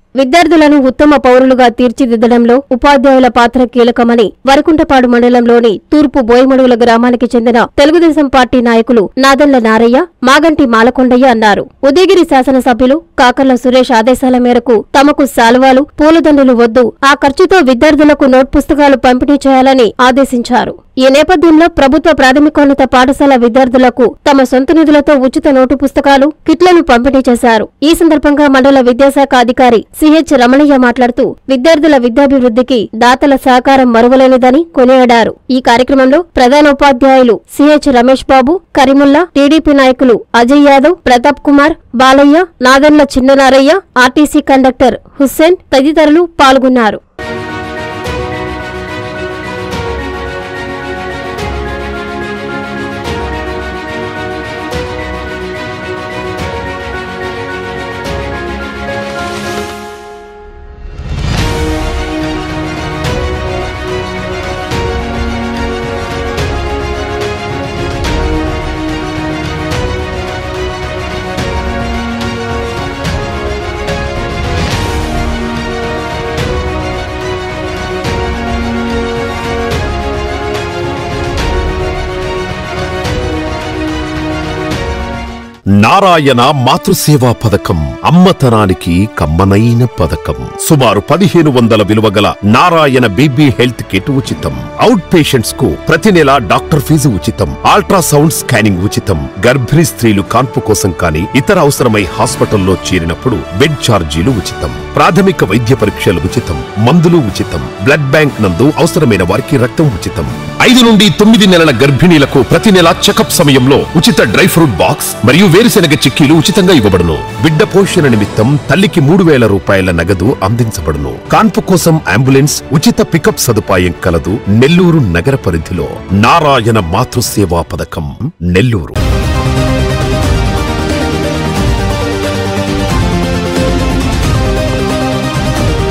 విద్యార్థులను ఉత్తమ పౌరులుగా తీర్చిదిద్దడంలో ఉపాధ్యాయుల పాత్ర కీలకమని వరకుంటపాడు మండలంలోని తూర్పు బోయమడుగుల గ్రామానికి చెందిన తెలుగుదేశం పార్టీ నాయకులు నాదెండ్ల నారయ్య మాగంటి మాలకొండయ్య అన్నారు ఉదయగిరి శాసనసభ్యులు కాకర్ల సురేష్ ఆదేశాల మేరకు తమకు శాలువాలు పూలదండలు వద్దు ఆ ఖర్చుతో విద్యార్థులకు నోట్ పుస్తకాలు పంపిణీ చేయాలని ఆదేశించారు ఈ నేపథ్యంలో ప్రభుత్వ ప్రాథమికోన్నత పాఠశాల విద్యార్థులకు తమ సొంత నిధులతో ఉచిత నోటు పుస్తకాలు కిట్లను పంపిణీ చేశారు ఈ సందర్భంగా మండల విద్యాశాఖ అధికారి సిహెచ్ రమణయ్య మాట్లాడుతూ విద్యార్థుల విద్యాభివృద్ధికి దాతల సహకారం మరువలేనిదని కొనియాడారు ఈ కార్యక్రమంలో ప్రధానోపాధ్యాయులు సిహెచ్ రమేష్ బాబు కరీముల్లా టీడీపీ నాయకులు అజయ్ యాదవ్ ప్రతాప్ కుమార్ బాలయ్య నాదన్ల చిన్ననారయ్య ఆర్టీసీ కండక్టర్ హుస్సేన్ తదితరులు పాల్గొన్నారు నారాయణ మాతృసేవా పథకం అమ్మతనానికి కమ్మనైన పథకం సుమారు పదిహేను వందల విలువ గల నారాయణ బీబీ హెల్త్ కిట్ ఉచితం అవుట్ పేషెంట్స్ కు ప్రతి నెల డాక్టర్ ఫీజు ఉచితం అల్ట్రాసౌండ్ స్కానింగ్ ఉచితం గర్భిణీ స్త్రీలు కాన్పు కోసం కానీ ఇతర అవసరమై హాస్పిటల్లో చేరినప్పుడు బెడ్ ఛార్జీలు ఉచితం ప్రాథమిక వైద్య పరీక్షలు ఉచితం మందులు ఉచితం బ్లడ్ బ్యాంక్ నందు అవసరమైన వారికి రక్తం ఉచితం ఐదు నుండి తొమ్మిది నెలల గర్భిణీలకు ప్రతి నెల చెకప్ సమయంలో ఉచిత డ్రై ఫ్రూట్ బాక్స్ మరియు వేరుశెనగ చిక్కీలు ఉచితంగా ఇవ్వబడును బిడ్డ పోషణ నిమిత్తం తల్లికి మూడు వేల రూపాయల నగదు అందించబడును కాన్పు కోసం అంబులెన్స్ ఉచిత పికప్ సదుపాయం కలదు నెల్లూరు నగర పరిధిలో నారాయణ మాతృసేవా పథకం నెల్లూరు